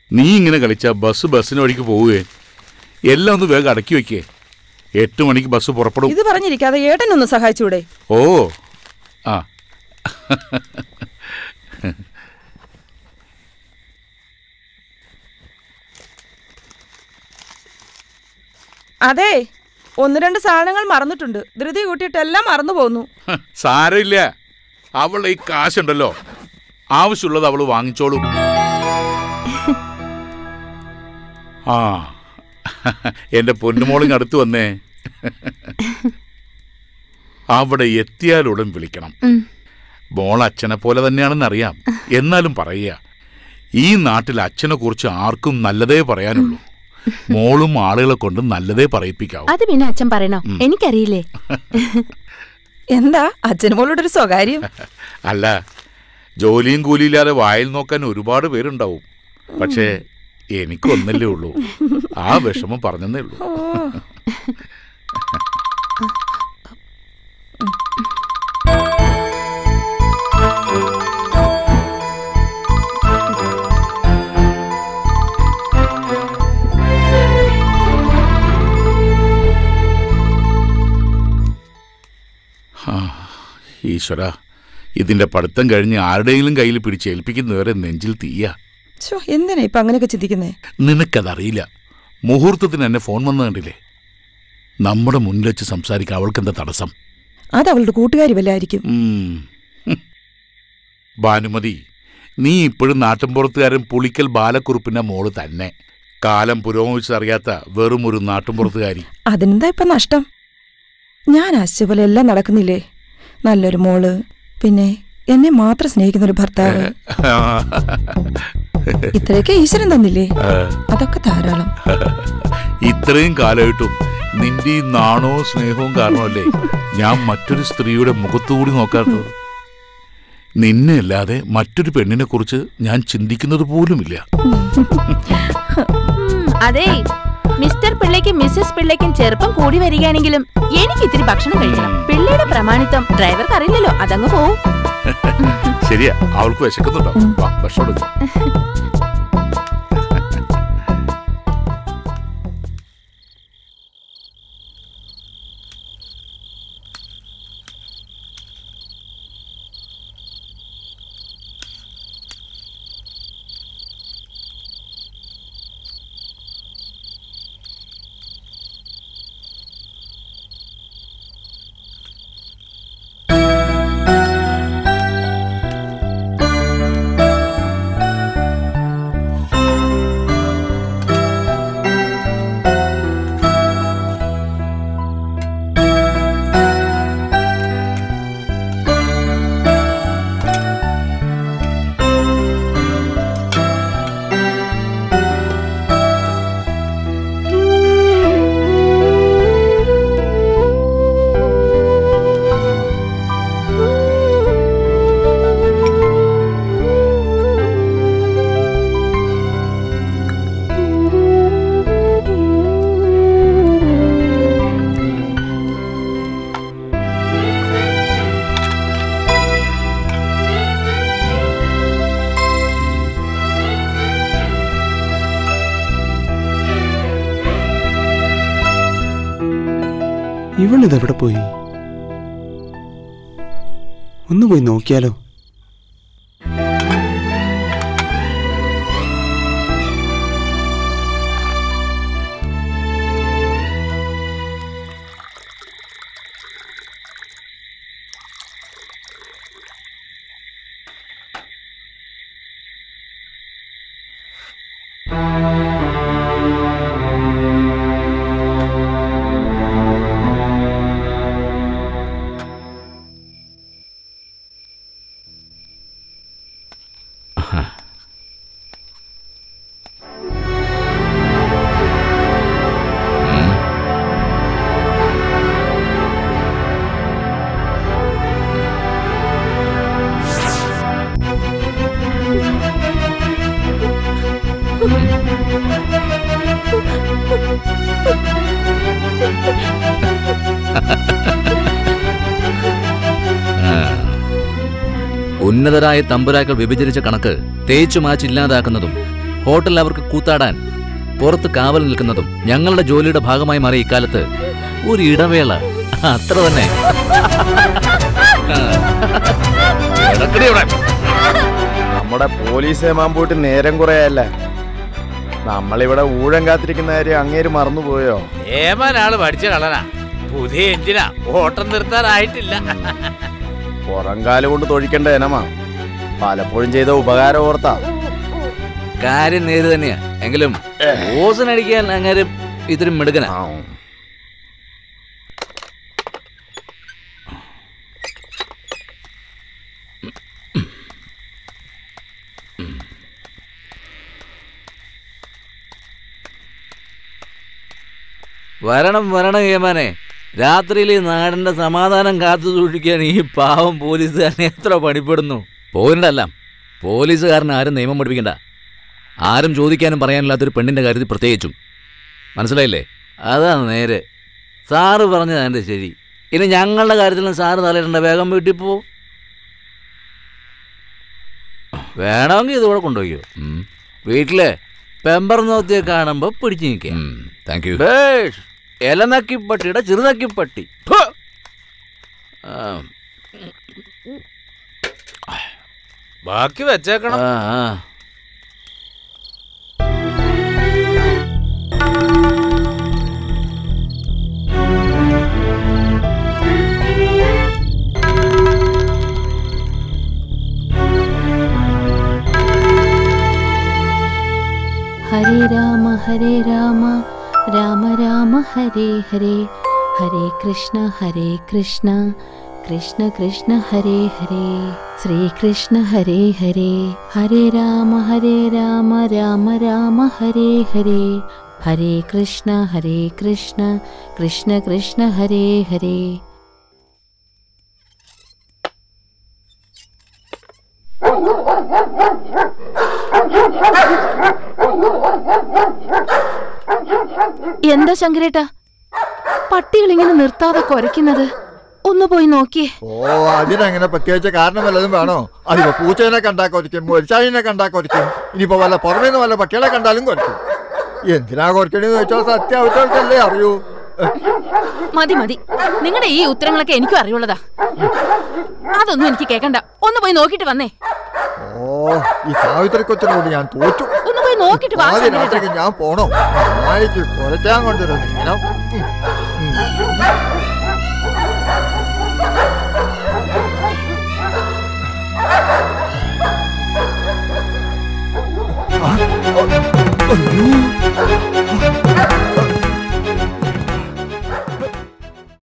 നീ ഇങ്ങനെ കളിച്ചാ ബസ് ബസ്സിന് വഴിക്ക് പോവുകയെ എല്ലാം ഒന്ന് വേഗം അടക്കി വെക്കേ എട്ട് മണിക്ക് ബസ് പുറപ്പെടും ഇത് പറഞ്ഞിരിക്കാതെ ഏട്ടനൊന്ന് സഹായിച്ചൂടെ ഓ ആ അതെ ഒന്ന് രണ്ട് സാധനങ്ങൾ മറന്നിട്ടുണ്ട് ധൃതി കൂട്ടിയിട്ടെല്ലാം മറന്നു പോന്നു ഹ, സാരമില്ല അവളുടെ ഈ കാശുണ്ടല്ലോ ആവശ്യമുള്ളത് അവള് വാങ്ങിച്ചോളും ആ എന്റെ പൊന്നുമോളിങ് അടുത്ത് വന്നേ അവിടെ എത്തിയാലുടൻ വിളിക്കണം ഉം. മോൾ അച്ഛനെ പോലെ തന്നെയാണെന്ന് അറിയാം എന്നാലും പറയുക ഈ നാട്ടിൽ അച്ഛനെ കുറിച്ച് ആർക്കും നല്ലതേ പറയാനുള്ളൂ മോളും ആളുകളെ കൊണ്ട് നല്ലതേ പറയിപ്പിക്കാവൂ അത് പിന്നെ അച്ഛൻ പറയണോ എനിക്കറിയില്ലേ എന്താ അച്ഛനും മോളോട് ഒരു സ്വകാര്യം അല്ല ജോലിയും കൂലിയില്ലാതെ വായിൽ നോക്കാൻ ഒരുപാട് പേരുണ്ടാവും പക്ഷേ എനിക്കൊന്നല്ലേ ഉള്ളൂ ആ വിഷമം പറഞ്ഞതേ ഉള്ളൂ ഓ ഈശ്വര ഇതിന്റെ പഠിത്തം കഴിഞ്ഞ് ആരുടെയെങ്കിലും കയ്യിൽ പിടിച്ച് ഏൽപ്പിക്കുന്നവരെ നെഞ്ചിൽ തീയ ഛോ, എന്തിനാ ഇപ്പൊ അങ്ങനെയൊക്കെ ചിന്തിക്കുന്നേ നിനക്കതറിയില്ല മുഹൂർത്തത്തിന് എന്നെ ഫോൺ വന്നു കണ്ടില്ലേ നമ്മുടെ മുന്നിൽ വെച്ച് സംസാരിക്കാൻ അവൾക്കെന്താ തടസ്സം അത് അവളുടെ കൂട്ടുകാരി വല്ലായിരിക്കും ഉം. ഹും. ഭാനുമതി നീ ഇപ്പോഴും നാട്ടിൻപുറത്തുകാരൻ പുളിക്കൽ ബാലക്കുറുപ്പിന്റെ മോള് തന്നെ കാലം പുരോഗമിച്ചറിയാത്ത വെറും ഒരു നാട്ടിൻപുറത്തുകാരി അതിനെന്താ ഇപ്പൊ നഷ്ടം ഞാൻ ആശിച്ച പോലെ എല്ലാം നടക്കുന്നില്ലേ നല്ലൊരു മോള് പിന്നെ എന്നെ മാത്രം സ്നേഹിക്കുന്ന ഒരു ഭർത്താവ് ഇത്രയൊക്കെ ഈശ്വരൻ തന്നില്ലേ അതൊക്കെ ധാരാളം ഇത്രയും കാലമായിട്ടും നിന്റെ ഈ നാണവും സ്നേഹവും കാരണമല്ലേ ഞാൻ മറ്റൊരു സ്ത്രീയുടെ മുഖത്തുകൂടി നോക്കാത്തത് നിന്നെ അല്ലാതെ മറ്റൊരു പെണ്ണിനെ കുറിച്ച് ഞാൻ ചിന്തിക്കുന്നത് പോലുമില്ല ഉം, അതെ മിസ്റ്റർ പിള്ളയ്ക്കും മിസ്സസ് പിള്ളയ്ക്കും ചെറുപ്പം കൂടി വരികയാണെങ്കിലും എനിക്ക് ഇത്തിരി ഭക്ഷണം കഴിക്കണം പിള്ളയുടെ പ്രമാണിത്വം ഡ്രൈവർക്ക് അറിയില്ലല്ലോ അതങ്ങ് പോവും ശരിയാ അവൾക്ക് വിശക്കുന്നുണ്ടോ വാ ഭക്ഷണം എടുക്ക്. ഇവളിതെവിടെ പോയി ഒന്ന് പോയി നോക്കിയാലോ ഉന്നതരായ തമ്പുരാക്കൾ വിഭജിച്ച കണക്ക് തേച്ചു മാച്ച് ഇല്ലാതാക്കുന്നതും ഹോട്ടലിൽ അവർക്ക് കൂത്താടാൻ പുറത്ത് കാവൽ നിൽക്കുന്നതും ഞങ്ങളുടെ ജോലിയുടെ ഭാഗമായി മാറിയ ഇക്കാലത്ത് ഒരു ഇടവേള അത്ര തന്നെ കിടക്കടി അവിടെ. നമ്മുടെ പോലീസ് ഏമാൻ പോയിട്ട് നേരം കുറയല്ല നമ്മളിവിടെ ഊഴം കാത്തിരിക്കുന്ന കാര്യം അങ്ങേര് മറന്നുപോയോ ഏമാനാള് പഠിച്ച കളനാ പുതിയ എഞ്ചിനാ ഓട്ടം നിർത്താറായിട്ടില്ല പുറംകാല് കൊണ്ട് തൊഴിക്കേണ്ട ഇനമാ പലപ്പോഴും ചെയ്ത ഉപകാരം ഓർത്താ കാര്യം നേര് തന്നെയാ എങ്കിലും ഓസനടിക്കാൻ അങ്ങനെ ഇത്തിരി മിടുക്കനാ ആ. വരണം വരണം ഏമാനെ രാത്രിയിൽ ഈ നാടിന്റെ സമാധാനം കാത്തു സൂക്ഷിക്കാൻ ഈ പാവം പോലീസുകാരൻ എത്ര പണിപ്പെടുന്നു പോരിണ്ടല്ല പോലീസുകാരൻ ആരും നിയമം പഠിപ്പിക്കണ്ട ആരും ചോദിക്കാനും പറയാനില്ലാത്തൊരു പെണ്ണിന്റെ കാര്യത്തിൽ പ്രത്യേകിച്ചും മനസ്സിലായില്ലേ അതാണ് നേരെ സാറ് പറഞ്ഞത് എൻ്റെ ശരി ഇനി ഞങ്ങളുടെ കാര്യത്തിലും സാറ് തലയിടണ്ട വേഗം വീട്ടിൽ പോ വേണമെങ്കിൽ ഇതുകൂടെ കൊണ്ടുപോയോ വീട്ടിലെ പെമ്പർ നോത്തിയെ കാണുമ്പോൾ പിടിച്ചു നിൽക്കാം താങ്ക് യു ബേഷ് എലനക്കിപ്പട്ടിയുടെ ചെറുനക്കിപ്പട്ടി ഫു! ആ, ബാക്കി വെച്ചേക്കണം ആ, ആ. ഹരേ രാമ ഹരേ രാമ രാമ രാമ ഹരേ ഹരേ ഹരേ കൃഷ്ണ ഹരേ കൃഷ്ണ കൃഷ്ണ കൃഷ്ണ ഹരേ ഹരേ ശ്രീകൃഷ്ണ ഹരേ ഹരേ ഹരേ രാമ ഹരേ രാമ രാമ രാമ ഹരേ ഹരേ ഹരേ കൃഷ്ണ ഹരേ കൃഷ്ണ കൃഷ്ണ കൃഷ്ണ ഹരേ ഹരേ എന്താ ശങ്കരേട്ടാ പട്ടികൾ ഇങ്ങനെ നിർത്താതെ കുരയ്ക്കുന്നത് ഒന്ന് പോയി നോക്കിയേ ഓ അതിനങ്ങനെ പ്രത്യേകിച്ച് കാരണം വല്ലതും വേണോ അതിപ്പോ പൂച്ചേനെ കണ്ടാ കുറയ്ക്കും മുരിച്ചാഴിനെ കണ്ടാ കുറയ്ക്കും ഇനിയിപ്പോ വല്ല പുറമേ നിന്ന് വല്ല പട്ടികളെ കണ്ടാലും കുറയ്ക്കും എന്തിനാ കുറയ്ക്കണെന്ന് വെച്ചാൽ സത്യാവസ്ഥകൾക്കല്ലേ അറിയൂ മതി മതി നിങ്ങളുടെ ഈ ഉത്തരങ്ങളൊക്കെ എനിക്കും അറിയുള്ളതാ അതൊന്നും എനിക്ക് കേക്കണ്ട ഒന്ന് പോയി നോക്കിട്ട് വന്നേ ഓ ഈ സാവിത്രി കൊച്ചിനോട് ഞാൻ തോറ്റു ഒന്ന് പോയി നോക്കിട്ട് വാ ആദ്യ ശങ്കരേട്ടാ രാത്രിക്ക് ഞാൻ പോണോ നായിക്ക് കുറയ്ക്കാൻ കൊണ്ടുവരുന്നു ഇങ്ങനെ അയ്യോ